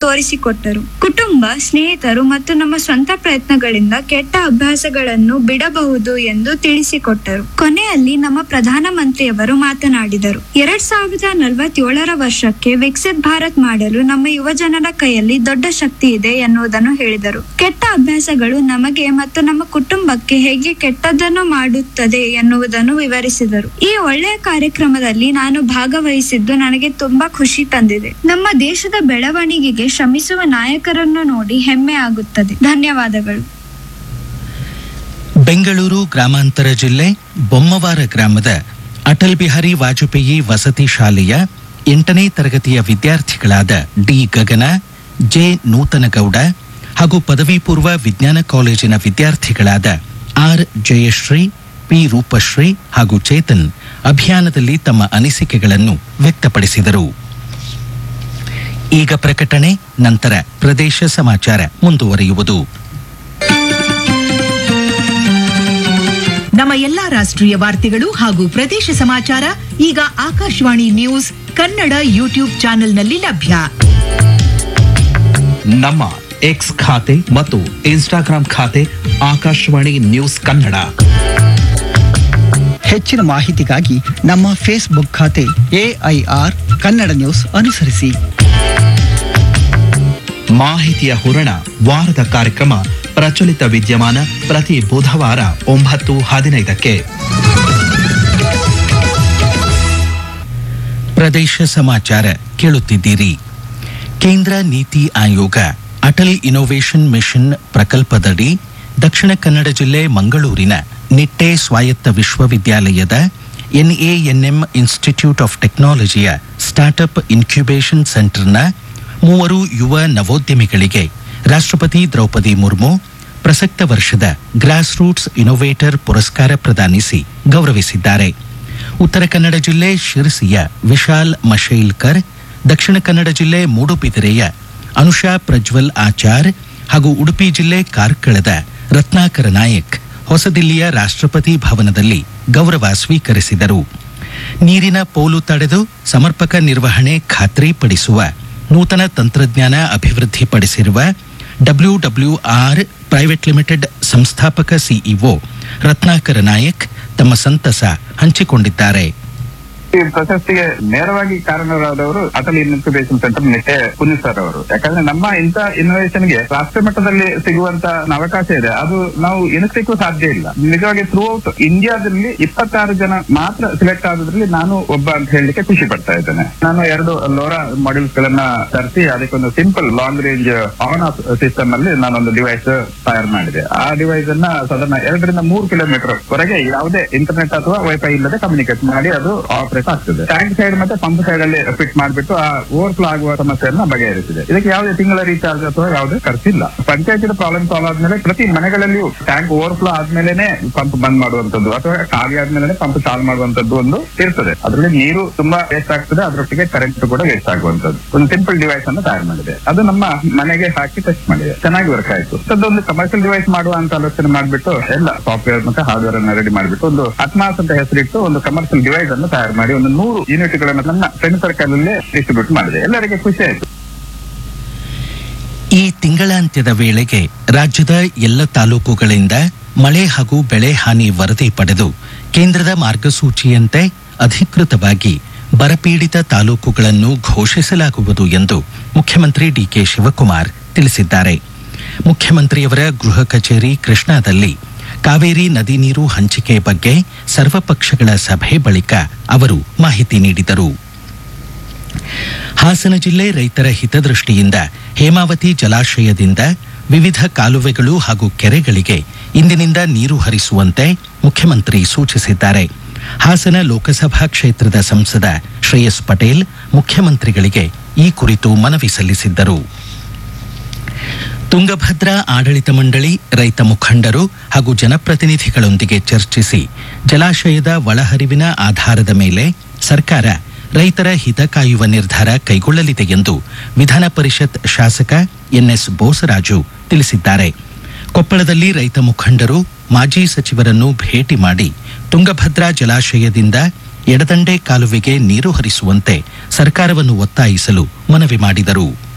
ತೋರಿಸಿಕೊಟ್ಟರು ಕುಟುಂಬ ಸ್ನೇಹಿತರು ಮತ್ತು ನಮ್ಮ ಸ್ವಂತ ಪ್ರಯತ್ನಗಳಿಂದ ಕೆಟ್ಟ ಅಭ್ಯಾಸಗಳನ್ನು ಬಿಡಬಹುದು ಎಂದು ತಿಳಿಸಿಕೊಟ್ಟರು ಕೊನೆಯಲ್ಲಿ ನಮ್ಮ ಪ್ರಧಾನಮಂತ್ರಿಯವರು ಮಾತನಾಡಿದರು ಎರಡ್ ಸಾವಿರದ ನಲವತ್ತೇಳರ ವರ್ಷಕ್ಕೆ ವಿಕಸಿತ್ ಭಾರತ್ ಮಾಡಲು ನಮ್ಮ ಯುವ ಜನರ ಕೈಯಲ್ಲಿ ದೊಡ್ಡ ಶಕ್ತಿ ಇದೆ ಎನ್ನುವುದನ್ನು ಹೇಳಿದರು ಕೆಟ್ಟ ಅಭ್ಯಾಸಗಳು ನಮಗೆ ಮತ್ತು ನಮ್ಮ ಕುಟುಂಬಕ್ಕೆ ಹೇಗೆ ಕೆಟ್ಟದ್ದನ್ನು ಮಾಡುತ್ತದೆ ಎನ್ನುವುದನ್ನು ವಿವರಿಸಿದರು ಈ ಒಳ್ಳೆಯ ಕಾರ್ಯಕ್ರಮದಲ್ಲಿ ನಾನು ಭಾಗವಹಿಸಿದ್ದು ನನಗೆ ತುಂಬಾ ಖುಷಿ ತಂದಿದೆ ನಮ್ಮ ದೇಶದ ಬೆಳವಣಿಗೆಗೆ ಶ್ರಮಿಸುವ ನಾಯಕರನ್ನು ನೋಡಿ ಹೆಮ್ಮೆ ಆಗುತ್ತದೆ ಧನ್ಯವಾದಗಳು ಬೆಂಗಳೂರು ಗ್ರಾಮಾಂತರ ಜಿಲ್ಲೆ ಬೊಮ್ಮವಾರ ಗ್ರಾಮದ ಅಟಲ್ ಬಿಹಾರಿ ವಾಜಪೇಯಿ ವಸತಿ ಶಾಲೆಯ ಎಂಟನೇ ತರಗತಿಯ ವಿದ್ಯಾರ್ಥಿಗಳಾದ ಡಿ ಗಗನ ಜೆ ನೂತನಗೌಡ ಹಾಗೂ ಪದವಿ ಪೂರ್ವ ವಿಜ್ಞಾನ ಕಾಲೇಜಿನ ವಿದ್ಯಾರ್ಥಿಗಳಾದ ಆರ್ ಜಯಶ್ರೀ ಪಿ ರೂಪಶ್ರೀ ಹಾಗೂ ಚೇತನ್ ಅಭಿಯಾನದಲ್ಲಿ ತಮ್ಮ ಅನಿಸಿಕೆಗಳನ್ನು ವ್ಯಕ್ತಪಡಿಸಿದರು ಈಗ ಪ್ರಕಟಣೆ ನಂತರ ಪ್ರದೇಶ ಸಮಾಚಾರ ಮುಂದುವರಿಯುವುದು ನಮ್ಮ ಎಲ್ಲಾ ರಾಷ್ಟ್ರೀಯ ವಾರ್ತೆಗಳು ಹಾಗೂ ಪ್ರದೇಶ ಸಮಾಚಾರ ಈಗ ಆಕಾಶವಾಣಿ ನ್ಯೂಸ್ ಕನ್ನಡ ಯೂಟ್ಯೂಬ್ ಚಾನೆಲ್ನಲ್ಲಿ ಲಭ್ಯ ನಮ್ಮ ಎಕ್ಸ್ ಖಾತೆ ಮತ್ತು ಇನ್ಸ್ಟಾಗ್ರಾಂ ಖಾತೆ ಆಕಾಶವಾಣಿ ನ್ಯೂಸ್ ಕನ್ನಡ ಹೆಚ್ಚಿನ ಮಾಹಿತಿಗಾಗಿ ನಮ್ಮ ಫೇಸ್ಬುಕ್ ಖಾತೆ ಎಐಆರ್ ಕನ್ನಡ ನ್ಯೂಸ್ ಅನುಸರಿಸಿ ಮಾಹಿತಿಯ ಹೂರಣ ವಾರದ ಕಾರ್ಯಕ್ರಮ ಪ್ರಚಲಿತ ವಿದ್ಯಮಾನ ಪ್ರತಿ ಬುಧವಾರ ಒಂಬತ್ತು ಹದಿನೈದಕ್ಕೆ ಪ್ರದೇಶ ಸಮಾಚಾರ ಕೇಳುತ್ತಿದ್ದೀರಿ ಕೇಂದ್ರ ನೀತಿ ಆಯೋಗ ಅಟಲ್ ಇನೋವೇಷನ್ ಮಿಷನ್ ಪ್ರಕಲ್ಪದಡಿ ದಕ್ಷಿಣ ಕನ್ನಡ ಜಿಲ್ಲೆ ಮಂಗಳೂರಿನ ನಿಟ್ಟೆ ಸ್ವಾಯತ್ತ ವಿಶ್ವವಿದ್ಯಾಲಯದ ಎನ್ಎಎನ್ಎಂ ಇನ್ಸ್ಟಿಟ್ಯೂಟ್ ಆಫ್ ಟೆಕ್ನಾಲಜಿಯ ಸ್ಟಾರ್ಟ್ಅಪ್ ಇನ್ಕ್ಯುಬೇಷನ್ ಸೆಂಟರ್ನ ಮೂವರು ಯುವ ನವೋದ್ಯಮಿಗಳಿಗೆ ರಾಷ್ಟ್ರಪತಿ ದ್ರೌಪದಿ ಮುರ್ಮು ಪ್ರಸಕ್ತ ವರ್ಷದ ಗ್ರಾಸ್ ರೂಟ್ಸ್ ಇನೋವೇಟರ್ ಪುರಸ್ಕಾರ ಪ್ರದಾನಿಸಿ ಗೌರವಿಸಿದ್ದಾರೆ ಉತ್ತರ ಕನ್ನಡ ಜಿಲ್ಲೆ ಶಿರಸಿಯ ವಿಶಾಲ್ ಮಶೈಲ್ಕರ್ ದಕ್ಷಿಣ ಕನ್ನಡ ಜಿಲ್ಲೆ ಮೂಡುಬಿದಿರೆಯ ಅನುಷಾ ಪ್ರಜ್ವಲ್ ಆಚಾರ್ ಹಾಗೂ ಉಡುಪಿ ಜಿಲ್ಲೆ ಕಾರ್ಕಳದ ರತ್ನಾಕರ ನಾಯಕ್ ಹೊಸದಿಲ್ಲಿಯ ರಾಷ್ಟ್ರಪತಿ ಭವನದಲ್ಲಿ ಗೌರವ ಸ್ವೀಕರಿಸಿದರು ನೀರಿನ ಪೋಲು ತಡೆದು ಸಮರ್ಪಕ ನಿರ್ವಹಣೆ ಖಾತ್ರಿಪಡಿಸುವ ನೂತನ ತಂತ್ರಜ್ಞಾನ ಅಭಿವೃದ್ಧಿಪಡಿಸಿರುವ ಡಬ್ಲ್ಯೂಡಬ್ಲ್ಯೂಆರ್ ಪ್ರೈವೇಟ್ ಲಿಮಿಟೆಡ್ ಸಂಸ್ಥಾಪಕ ಸಿಇಒ ರತ್ನಾಕರ ನಾಯಕ್ ತಮ್ಮ ಸಂತಸ ಹಂಚಿಕೊಂಡಿದ್ದಾರೆ ಈ ಪ್ರಶಸ್ತಿಗೆ ನೇರವಾಗಿ ಕಾರಣರಾದವರು Atal incubation centre Nitte Punya sir ಅವರು ಯಾಕಂದ್ರೆ ನಮ್ಮ ಇಂಥ ಇನ್ನೋವೇಷನ್ ಗೆ ರಾಷ್ಟ್ರ ಮಟ್ಟದಲ್ಲಿ ಸಿಗುವಂತ ಅವಕಾಶ ಇದೆ ಅದು ನಾವು ಎಣಿಸ್ಲಿಕ್ಕೂ ಸಾಧ್ಯ ಇಲ್ಲ ನಿಜವಾಗಿ ಥ್ರೂ ಔಟ್ ಇಂಡಿಯಾದಲ್ಲಿ ಇಪ್ಪತ್ತಾರು ಜನ ಮಾತ್ರ ಸಿಲೆಕ್ಟ್ ಆಗೋದ್ರಲ್ಲಿ ನಾನು ಒಬ್ಬ ಅಂತ ಹೇಳಲಿಕ್ಕೆ ಖುಷಿ ಪಡ್ತಾ ಇದ್ದೇನೆ ನಾನು ಎರಡು ಲೋರಾ ಮಾಡ್ಯೂಲ್ಸ್ ಗಳನ್ನ ತರಿಸಿ ಅದಕ್ಕೊಂದು simple long range on off system ಅಲ್ಲಿ ನಾನೊಂದು ಡಿವೈಸ್ ತಯಾರು ಮಾಡಿದೆ ಆ ಡಿವೈಸ್ ಅನ್ನ ಸಾಧಾರಣ ಎರಡರಿಂದ ಮೂರು ಕಿಲೋಮೀಟರ್ ವರೆಗೆ ಯಾವುದೇ ಇಂಟರ್ನೆಟ್ ಅಥವಾ ವೈಫೈ ಇಲ್ಲದೆ ಕಮ್ಯುನಿಕೇಟ್ ಮಾಡಿ ಅದು ಆಪರೇಟ್ ಆಗ್ತದೆ ಟ್ಯಾಂಕ್ ಸೈಡ್ ಮತ್ತೆ ಪಂಪ್ ಸೈಡ್ ಅಲ್ಲಿ ಫಿಟ್ ಮಾಡಿಬಿಟ್ಟು ಆ ಓವರ್ಫ್ಲೋ ಆಗುವ ಸಮಸ್ಯೆಯನ್ನ ಬಗೆಹರಿಸಿದೆ ಇದಕ್ಕೆ ಯಾವುದೇ ತಿಂಗಳ ರೀಚಾರ್ಜ್ ಅಥವಾ ಯಾವುದೇ ಖರ್ಚಿಲ್ಲ ಪಂಚಾಯತಿನ ಪ್ರಾಬ್ಲಮ್ ಸಾಲ್ವ್ ಆದ್ಮೇಲೆ ಪ್ರತಿ ಮನೆಗಳಲ್ಲಿಯೂ ಟ್ಯಾಂಕ್ ಓವರ್ಫ್ಲೋ ಆದ್ಮೇಲೆನೆ ಪಂಪ್ ಬಂದ್ ಮಾಡುವಂತದ್ದು ಅಥವಾ ಖಾಲಿ ಆದ್ಮೇಲೆ ಪಂಪ್ ಚಾಲು ಮಾಡುವಂತದ್ದು ಒಂದು ಇರ್ತದೆ ಅದರಲ್ಲಿ ನೀರು ತುಂಬಾ ವೇಸ್ಟ್ ಆಗ್ತದೆ ಅದರೊಟ್ಟಿಗೆ ಕರೆಂಟ್ ಕೂಡ ವೇಸ್ಟ್ ಆಗುವಂತದ್ದು ಒಂದು ಸಿಂಪಲ್ ಡಿವೈಸ್ ಅನ್ನು ತಯಾರು ಮಾಡಿದೆ ಅದು ನಮ್ಮ ಮನೆಗೆ ಹಾಕಿ ಟೆಸ್ಟ್ ಮಾಡಿದೆ ಚೆನ್ನಾಗಿ ವರ್ಕ್ ಆಯ್ತು ಅದೊಂದು ಕಮರ್ಷಿಯಲ್ ಡಿವೈಸ್ ಮಾಡುವ ಅಂತ ಆಲೋಚನೆ ಮಾಡಿಬಿಟ್ಟು ಎಲ್ಲ ಸಾಫ್ಟ್ವೇರ್ ಮತ್ತೆ ಹಾರ್ಡ್ವೇರ್ ಅನ್ನ ರೆಡಿ ಮಾಡಿಬಿಟ್ಟು ಒಂದು ಅಟ್ಮಾಸ್ ಅಂತ ಹೆಸರಿಟ್ಟು ಒಂದು ಕಮರ್ಷಿಯಲ್ ಡಿವೈಸ್ ಅನ್ನು ತಯಾರು ಮಾಡಿ ಒಂದು ನೂರು ಯೂನಿಟ್ಗಳನ್ನು ನನ್ನ ಫ್ರೆಂಡ್ ಸರ್ಕಲ್ ಅಲ್ಲೇ ಡಿಸ್ಟ್ರಿಬ್ಯೂಟ್ ಮಾಡಿದೆ ಎಲ್ಲರಿಗೆ ಖುಷಿ ಆಯ್ತು ಈ ತಿಂಗಳಾಂತ್ಯದ ವೇಳೆಗೆ ರಾಜ್ಯದ ಎಲ್ಲ ತಾಲೂಕುಗಳಿಂದ ಮಳೆ ಹಾಗೂ ಬೆಳೆ ಹಾನಿ ವರದಿ ಪಡೆದು ಕೇಂದ್ರದ ಮಾರ್ಗಸೂಚಿಯಂತೆ ಅಧಿಕೃತವಾಗಿ ಬರಪೀಡಿತ ತಾಲೂಕುಗಳನ್ನು ಘೋಷಿಸಲಾಗುವುದು ಎಂದು ಮುಖ್ಯಮಂತ್ರಿ ಡಿಕೆ ಶಿವಕುಮಾರ್ ತಿಳಿಸಿದ್ದಾರೆ ಮುಖ್ಯಮಂತ್ರಿಯವರ ಗೃಹ ಕಚೇರಿ ಕೃಷ್ಣಾದಲ್ಲಿ ಕಾವೇರಿ ನದಿ ನೀರು ಹಂಚಿಕೆ ಬಗ್ಗೆ ಸರ್ವಪಕ್ಷಗಳ ಸಭೆ ಬಳಿಕ ಅವರು ಮಾಹಿತಿ ನೀಡಿದರು ಹಾಸನ ಜಿಲ್ಲೆ ರೈತರ ಹಿತದೃಷ್ಟಿಯಿಂದ ಹೇಮಾವತಿ ಜಲಾಶಯದಿಂದ ವಿವಿಧ ಕಾಲುವೆಗಳು ಹಾಗೂ ಕೆರೆಗಳಿಗೆ ಇಂದಿನಿಂದ ನೀರು ಹರಿಸುವಂತೆ ಮುಖ್ಯಮಂತ್ರಿ ಸೂಚಿಸಿದ್ದಾರೆ ಹಾಸನ ಲೋಕಸಭಾ ಕ್ಷೇತ್ರದ ಸಂಸದ ಶ್ರೇಯಸ್ ಪಟೇಲ್ ಮುಖ್ಯಮಂತ್ರಿಗಳಿಗೆ ಈ ಕುರಿತು ಮನವಿ ಸಲ್ಲಿಸಿದ್ದರು ತುಂಗಭದ್ರಾ ಆಡಳಿತ ಮಂಡಳಿ ರೈತ ಮುಖಂಡರು ಹಾಗೂ ಜನಪ್ರತಿನಿಧಿಗಳೊಂದಿಗೆ ಚರ್ಚಿಸಿ ಜಲಾಶಯದ ಒಳಹರಿವಿನ ಆಧಾರದ ಮೇಲೆ ಸರ್ಕಾರ ರೈತರ ಹಿತ ಕಾಯುವ ನಿರ್ಧಾರ ಕೈಗೊಳ್ಳಲಿದೆ ಎಂದು ವಿಧಾನ ಪರಿಷತ್ ಶಾಸಕ ಎನ್ಎಸ್ ಬೋಸರಾಜು ತಿಳಿಸಿದ್ದಾರೆ ಕೊಪ್ಪಳದಲ್ಲಿ ರೈತ ಮುಖಂಡರು ಮಾಜಿ ಸಚಿವರನ್ನು ಭೇಟಿ ಮಾಡಿ ತುಂಗಭದ್ರಾ ಜಲಾಶಯದಿಂದ ಎಡದಂಡೆ ಕಾಲುವೆಗೆ ನೀರು ಹರಿಸುವಂತೆ ಸರ್ಕಾರವನ್ನು ಒತ್ತಾಯಿಸಲು ಮನವಿ ಮಾಡಿದರು